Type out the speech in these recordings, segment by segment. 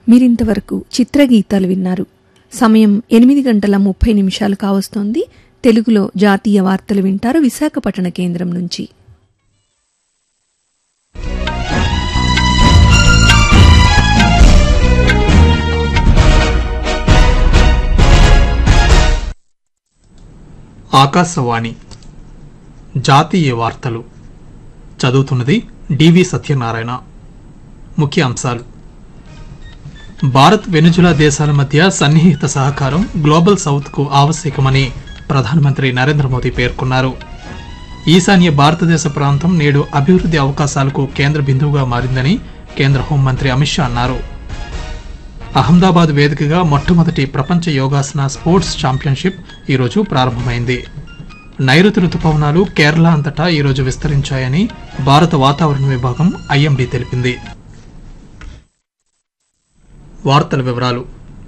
మీరింతవరకు చిత్రగీతాలు విన్నారు సమయం ఎనిమిది గంటల ముప్పై నిమిషాలు కావస్తోంది తెలుగులో జాతీయ వార్తలు వింటారు విశాఖపట్టణ కేంద్రం నుంచి ఆకాశవాణి జాతీయ వార్తలు చదువుతున్నది డివి సత్యనారాయణ ముఖ్య అంశాలు భారత్ వెనుజులా దేశాల మధ్య సన్నిహిత సహకారం గ్లోబల్ సౌత్కు ఆవశ్యకమని ప్రధానమంత్రి నరేంద్ర మోదీ పేర్కొన్నారు ఈశాన్య భారతదేశ ప్రాంతం నేడు అభివృద్ధి అవకాశాలకు కేంద్ర బిందువుగా మారిందని కేంద్ర హోంమంత్రి అమిత్ షా అన్నారు అహ్మదాబాద్ వేదికగా మొట్టమొదటి ప్రపంచ యోగాసన స్పోర్ట్స్ ఛాంపియన్షిప్ ఈరోజు ప్రారంభమైంది నైరుతి రుతుపవనాలు కేరళ అంతటా ఈరోజు విస్తరించాయని భారత వాతావరణ విభాగం ఐఎండీ తెలిపింది వార్తల వివరాలు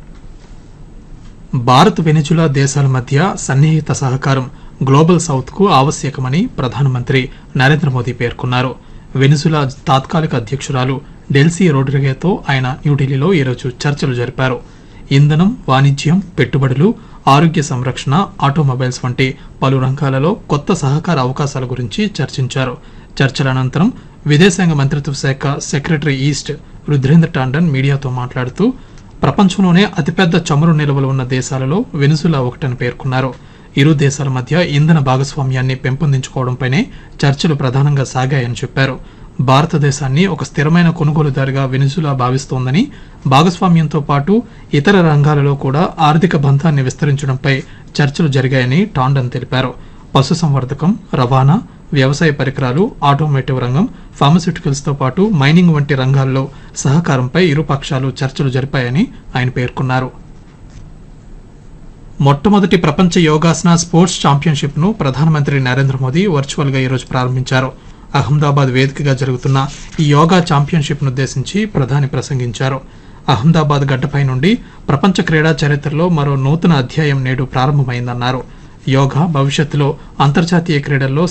భారత్ వెనిజులా దేశాల మధ్య సన్నిహిత సహకారం గ్లోబల్ సౌత్కు ఆవశ్యకమని ప్రధానమంత్రి నరేంద్ర మోదీ పేర్కొన్నారు వెనిజులా తాత్కాలిక అధ్యక్షురాలు డెల్సీ రోడ్రిగేతో ఆయన న్యూఢిల్లీలో ఈరోజు చర్చలు జరిపారు ఇంధనం వాణిజ్యం పెట్టుబడులు ఆరోగ్య సంరక్షణ ఆటోమొబైల్స్ వంటి పలు రంగాలలో కొత్త సహకార అవకాశాల గురించి చర్చించారు చర్చల అనంతరం విదేశాంగ మంత్రిత్వ శాఖ సెక్రటరీ ఈస్ట్ రుద్రేంద్ర టాండన్ మీడియాతో మాట్లాడుతూ ప్రపంచంలోనే అతిపెద్ద చమురు నిల్వలు ఉన్న దేశాలలో వెనుజులా ఒకటని పేర్కొన్నారు ఇరు దేశాల మధ్య ఇంధన భాగస్వామ్యాన్ని పెంపొందించుకోవడంపైనే చర్చలు ప్రధానంగా సాగాయని చెప్పారు భారతదేశాన్ని ఒక స్థిరమైన కొనుగోలుదారుగా వెనుజులా భావిస్తోందని భాగస్వామ్యంతో పాటు ఇతర రంగాలలో కూడా ఆర్థిక బంధాన్ని విస్తరించడంపై చర్చలు జరిగాయని టాండన్ తెలిపారు పశుసంవర్ధకం రవాణా వ్యవసాయ పరికరాలు ఆటోమోటివ్ రంగం ఫార్మస్యూటికల్స్ తో పాటు మైనింగ్ వంటి రంగాల్లో సహకారంపై ఇరు పక్షాలు చర్చలు జరిపాయని ఆయన పేర్కొన్నారు మొట్టమొదటి ప్రపంచ యోగాసన స్పోర్ట్స్ ఛాంపియన్షిప్ ను ప్రధానమంత్రి నరేంద్ర మోదీ వర్చువల్ గా ఈరోజు ప్రారంభించారు అహ్మదాబాద్ వేదికగా జరుగుతున్న ఈ యోగా ఛాంపియన్షిప్ ను ఉద్దేశించి ప్రధాని ప్రసంగించారు అహ్మదాబాద్ గడ్డపై నుండి ప్రపంచ క్రీడా చరిత్రలో మరో నూతన అధ్యాయం నేడు ప్రారంభమైందన్నారు యోగా భవిష్యత్తులో అంతర్జాతీయ క్రీడల్లో